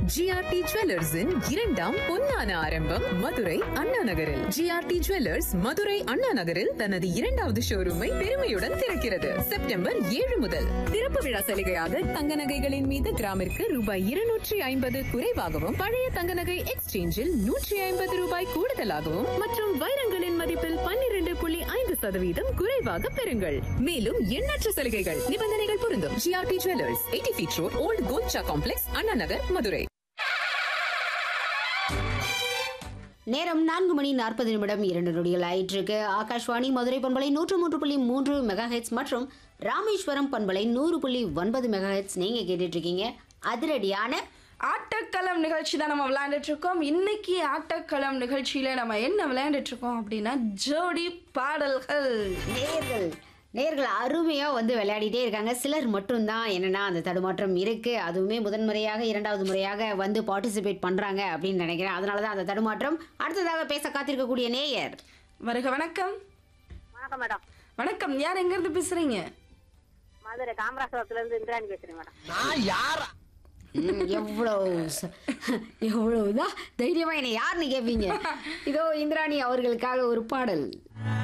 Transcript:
GRT ஜுவல்லர்ஸின் இரண்டாம் பொன்னான ஆரம்பம் மதுரை அண்ணா நகரில் ஜிஆர்டி ஜுவல்லர்ஸ் மதுரை அண்ணா நகரில் தனது இரண்டாவது ஷோரூமை பெருமையுடன் திறக்கிறது செப்டம்பர் ஏழு முதல் திறப்பு விழா சலுகையாக தங்க நகைகளின் மீது கிராமிற்கு ரூபாய் இருநூற்றி ஐம்பது குறைவாகவும் பழைய தங்க நகை எக்ஸ்சேஞ்சில் நூற்றி ஐம்பது ரூபாய் கூடுதலாகவும் மற்றும் வைரங்களின் மதிப்பில் பன்னிரண்டு புள்ளி ஐந்து சதவீதம் குறைவாக பெறுங்கள் மேலும் எண்ணற்ற சலுகைகள் நிபந்தனைகள் பொருந்தும் GRT jewellers eighty feet road old Kolcha complex Anna Nagar Madurai நேரம் நான்கு மணி நாற்பது நிமிடம் இரண்டு நொடிகள் ஆயிட்டிருக்கு ஆகாஷ்வாணி மதுரை பண்பலை நூற்று மூன்று புள்ளி மூன்று மெகா மற்றும் ராமேஸ்வரம் பண்பலை நூறு புள்ளி ஒன்பது மெகா ஹெட்ஸ் நீங்க கேட்டுட்டு இருக்கீங்க அதிரடியான ஆட்டக்களம் நிகழ்ச்சி தான் நம்ம விளையாண்டுட்டு இருக்கோம் இன்னைக்கு ஆட்டக்களம் நிகழ்ச்சியில நம்ம என்ன விளையாண்டுட்டு இருக்கோம் அப்படின்னா ஜோடி பாடல்கள் நேர்கள் நேர்கள் அருமையா வந்து விளையாடிட்டே இருக்காங்க சிலர் மட்டும்தான் என்னன்னா அந்த தடுமாற்றம் இருக்கு அதுவுமே முதன்முறையாக இரண்டாவது முறையாக வந்து பார்ட்டிசிபேட் பண்றாங்க அப்படின்னு நினைக்கிறேன் அதனால தான் அந்த தடுமாற்றம் அடுத்ததாக பேச காத்திருக்கக்கூடிய நேயர் வருக வணக்கம் வணக்கம் மேடம் வணக்கம் யார் எங்க இருந்து பேசுறீங்க மதுரை காமராசபுரத்துல இருந்து இந்திராணி பேசுறேன் மேடம் ம், எவ்வளவு ச- எவ்வளவுதான் தைரியமா என்னை யாருன்னு கேட்பீங்க இதோ இந்திராணி அவர்களுக்காக ஒரு பாடல்